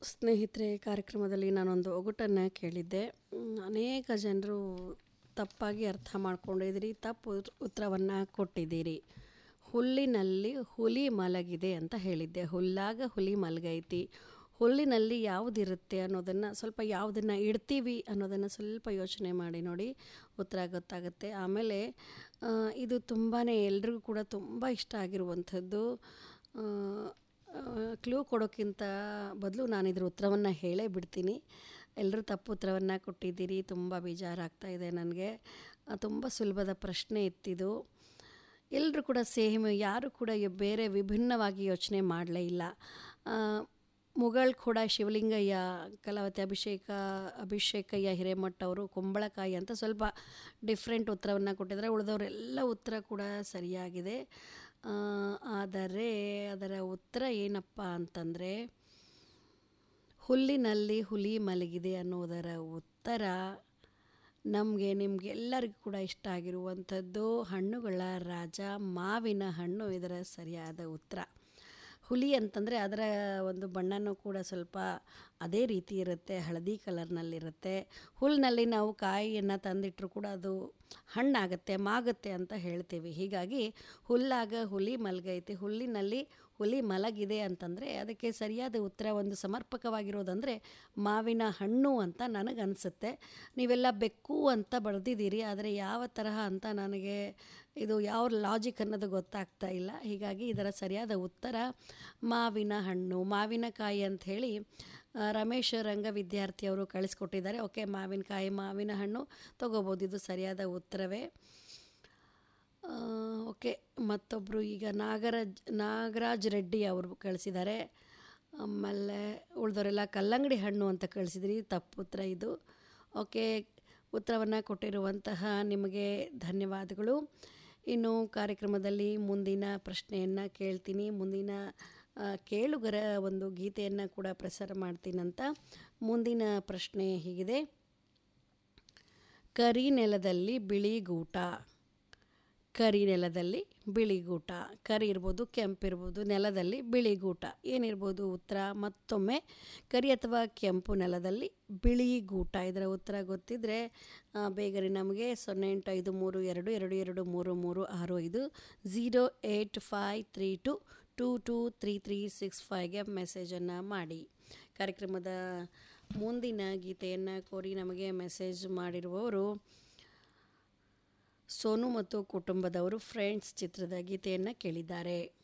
ಸ್ನೇಹಿತರೆ ಕಾರ್ಯಕ್ರಮದಲ್ಲಿ ನಾನೊಂದು ಒಗಟನ್ನು ಕೇಳಿದ್ದೆ ಮ್, ಅನೇಕ ಜನರು ತಪ್ಪಾಗಿ ಅರ್ಥ ಮಾಡ್ಕೊಂಡಿದ್ದೀರಿ ತಪ್ಪು ಉತ್ತರವನ್ನು ಕೊಟ್ಟಿದ್ದೀರಿ ಹುಲ್ಲಿನಲ್ಲಿ ಹುಲಿ ಮಲಗಿದೆ ಅಂತ ಹೇಳಿದ್ದೆ ಹುಲ್ಲಾಗ ಹುಲಿ ಮಲಗೈತಿ ಹುಲ್ಲಿನಲ್ಲಿ ಯಾವುದಿರುತ್ತೆ ಅನ್ನೋದನ್ನು ಸ್ವಲ್ಪ ಯಾವುದನ್ನು ಇಡ್ತೀವಿ ಅನ್ನೋದನ್ನು ಸ್ವಲ್ಪ ಯೋಚನೆ ಮಾಡಿ ನೋಡಿ ಉತ್ತರ ಗೊತ್ತಾಗುತ್ತೆ ಆಮೇಲೆ ಆ, ಇದು ತುಂಬಾ ಎಲ್ರಿಗೂ ಕೂಡ ತುಂಬ ಇಷ್ಟ ಆಗಿರುವಂಥದ್ದು ಕ್ಲೂ ಕೊಡೋಕ್ಕಿಂತ ಬದಲು ನಾನು ಇದ್ರ ಉತ್ತರವನ್ನು ಹೇಳೇ ಬಿಡ್ತೀನಿ ಎಲ್ಲರೂ ತಪ್ಪು ಉತ್ತರವನ್ನು ಕೊಟ್ಟಿದ್ದೀರಿ ತುಂಬ ಬೇಜಾರಾಗ್ತಾ ಇದೆ ನನಗೆ ತುಂಬ ಸುಲಭದ ಪ್ರಶ್ನೆ ಇತ್ತಿದು ಎಲ್ಲರೂ ಕೂಡ ಸೇಮ್ ಯಾರು ಕೂಡ ಯ- ಬೇರೆ ವಿಭಿನ್ನವಾಗಿ ಯೋಚನೆ ಮಾಡಲೇ ಇಲ್ಲ ಮುಗಳ್ ಕೂಡ ಶಿವಲಿಂಗಯ್ಯ ಕಲಾವತಿ ಅಭಿಷೇಕ ಅಭಿಷೇಕಯ್ಯ ಹಿರೇಮಠ ಅವರು ಕುಂಬಳಕಾಯಿ ಅಂತ ಸ್ವಲ್ಪ ಡಿಫ್ರೆಂಟ್ ಉತ್ತರವನ್ನು ಕೊಟ್ಟಿದ್ದಾರೆ ಉಳಿದವರೆಲ್ಲ ಉತ್ತರ ಕೂಡ ಸರಿಯಾಗಿದೆ ಆ, ಆದರೆ ಅದರ ಉತ್ತರ ಏನಪ್ಪ ಅಂತಂದರೆ ಹುಲ್ಲಿನಲ್ಲಿ ಹುಲಿ ಮಲಗಿದೆ ಅನ್ನೋದರ ಉತ್ತರ ನಮಗೆ ನಿಮಗೆ ಎಲ್ಲರಿಗೂ ಕೂಡ ಇಷ್ಟ ಆಗಿರುವಂಥದ್ದು ಹಣ್ಣುಗಳ ರಾಜ ಮಾವಿನ ಹಣ್ಣು ಇದರ ಸರಿಯಾದ ಉತ್ತರ ಹುಲಿ ಅಂತಂದರೆ ಅದರ ಒಂದು ಬಣ್ಣನೂ ಕೂಡ ಸ್ವಲ್ಪ ಅದೇ ರೀತಿ ಇರುತ್ತೆ ಹಳದಿ ಕಲರ್ನಲ್ಲಿರುತ್ತೆ ಹುಲ್ಲಿನಲ್ಲಿ ನಾವು ಕಾಯಿಯನ್ನು ತಂದಿಟ್ಟರು ಕೂಡ ಅದು ಹಣ್ಣಾಗುತ್ತೆ ಮಾಗುತ್ತೆ ಅಂತ ಹೇಳ್ತೀವಿ ಹೀಗಾಗಿ ಹುಲ್ಲಾಗ ಹುಲಿ ಮಲಗೈತಿ ಹುಲ್ಲಿನಲ್ಲಿ ಹುಲಿ ಮಲಗಿದೆ ಅಂತಂದರೆ ಅದಕ್ಕೆ ಸರಿಯಾದ ಉತ್ತರ ಒಂದು ಸಮರ್ಪಕವಾಗಿರೋದಂದರೆ ಮಾವಿನ ಹಣ್ಣು ಅಂತ ನನಗನ್ಸುತ್ತೆ ನೀವೆಲ್ಲ ಬೆಕ್ಕು ಅಂತ ಬರೆದಿದ್ದೀರಿ ಆದರೆ ಯಾವ ತರಹ ಅಂತ ನನಗೆ ಇದು ಯಾವ ಲಾಜಿಕ್ ಅನ್ನೋದು ಗೊತ್ತಾಗ್ತಾ ಇಲ್ಲ ಹೀಗಾಗಿ ಇದರ ಸರಿಯಾದ ಉತ್ತರ ಮಾವಿನ ಹಣ್ಣು ಮಾವಿನಕಾಯಿ ಅಂಥೇಳಿ ರಮೇಶ್ ರಂಗ ವಿದ್ಯಾರ್ಥಿಯವರು ಕಳಿಸ್ಕೊಟ್ಟಿದ್ದಾರೆ ಓಕೆ ಮಾವಿನಕಾಯಿ ಮಾವಿನ ಹಣ್ಣು ತೊಗೋಬೋದು ಇದು ಸರಿಯಾದ ಉತ್ತರವೇ ಆ, ಓಕೆ ಮತ್ತೊಬ್ಬರು ಈಗ ನಾಗರಾಜ್ ನಾಗರಾಜ್ ರೆಡ್ಡಿ ಅವರು ಕಳಿಸಿದ್ದಾರೆ ಆಮೇಲೆ ಉಳಿದವರೆಲ್ಲ ಕಲ್ಲಂಗಡಿ ಹಣ್ಣು ಅಂತ ಕಳಿಸಿದ್ರಿ ತಪ್ಪು ಉತ್ತರ ಇದು ಓಕೆ ಉತ್ತರವನ್ನು ಕೊಟ್ಟಿರುವಂತಹ ನಿಮಗೆ ಧನ್ಯವಾದಗಳು ಇನ್ನು ಕಾರ್ಯಕ್ರಮದಲ್ಲಿ ಮುಂದಿನ ಪ್ರಶ್ನೆಯನ್ನು ಕೇಳ್ತೀನಿ ಮುಂದಿನ ಆ, ಕೇಳುಗರ ಒಂದು ಗೀತೆಯನ್ನು ಕೂಡ ಪ್ರಸಾರ ಮಾಡ್ತೀನಂತ ಮುಂದಿನ ಪ್ರಶ್ನೆ ಹೀಗಿದೆ ಕರಿ ನೆಲದಲ್ಲಿ ಬಿಳಿ ಗೂಟ ಕರಿ ನೆಲದಲ್ಲಿ ಬಿಳಿ ಗೂಟ ಕರಿ ಇರ್ಬೋದು ಕೆಂಪಿರ್ಬೋದು ನೆಲದಲ್ಲಿ ಬಿಳಿ ಗೂಟ ಏನಿರ್ಬೋದು ಉತ್ತರ ಮತ್ತೊಮ್ಮೆ ಕರಿ ಅಥವಾ ಕೆಂಪು ನೆಲದಲ್ಲಿ ಬಿಳಿ ಗೂಟ ಇದರ ಉತ್ತರ ಗೊತ್ತಿದ್ದರೆ ಆ, ಬೇಗನೆ ನಮಗೆ ಸೊನ್ನೆ ಎಂಟು ಐದು ಮೂರು ಎರಡು ಎರಡು ಎರಡು ಮೂರು ಮೂರು ಆರು ಐದು zero eight five three two two two three three six ಫೈವ್ಗೆ ಮೆಸೇಜನ್ನು ಮಾಡಿ ಕಾರ್ಯಕ್ರಮದ ಮುಂದಿನ ಗೀತೆಯನ್ನು ಕೋರಿ ನಮಗೆ ಮೆಸೇಜ್ ಮಾಡಿರುವವರು ಸೋನು ಮತ್ತು ಕುಟುಂಬದವರು ಫ್ರೆಂಡ್ಸ್ ಚಿತ್ರದ ಗೀತೆಯನ್ನು ಕೇಳಿದ್ದಾರೆ